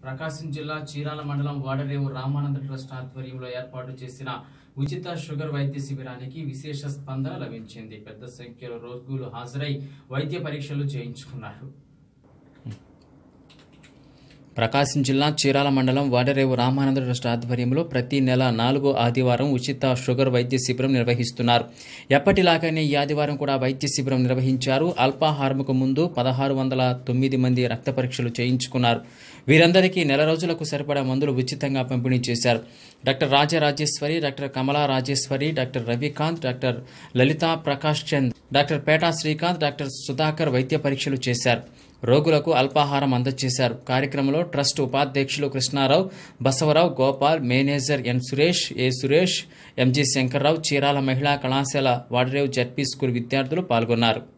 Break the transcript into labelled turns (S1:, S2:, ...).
S1: ప్రకాశం జిల్లా చీరాల మండలం వాడరేవు రామానంద ట్రస్ట్ ఆధ్వర్యంలో ఏర్పాటు చేసిన ఉచిత షుగర్ వైద్య శిబిరానికి విశేష స్పందన లభించింది పెద్ద సంఖ్యలో రోగులు హాజరై వైద్య పరీక్షలు చేయించుకున్నారు ప్రకాశం జిల్లా చీరాల మండలం వాడరేవు రామానంద ట్రస్ట్ ఆధ్వర్యంలో ప్రతి నెల నాలుగో ఆదివారం ఉచిత షుగర్ వైద్య శిబిరం నిర్వహిస్తున్నారు ఎప్పటిలాగానే ఈ ఆదివారం కూడా వైద్య శిబిరం నిర్వహించారు అల్పాహారంకు ముందు పదహారు వందల తొమ్మిది మంది రక్త పరీక్షలు చేయించుకున్నారు వీరందరికీ నెల రోజులకు సరిపడా మందులు ఉచితంగా పంపిణీ చేశారు doctor Rajarajeshwari doctor Kamala Rajeshwari doctor Ravikanth doctor Lalitha Prakash Chand doctor Peta Srikanth doctor Sudhakar వైద్య పరీక్షలు చేశారు రోగులకు అల్పాహారం అందజేశారు కార్యక్రమంలో ట్రస్ట్ ఉపాధ్యక్షులు Krishnarao Basavarao Gopal manager N Suresh A Suresh MG Shankarrao Chirala మహిళా కళాశాల వాడరేవు జడ్పీ స్కూల్ విద్యార్థులు పాల్గొన్నారు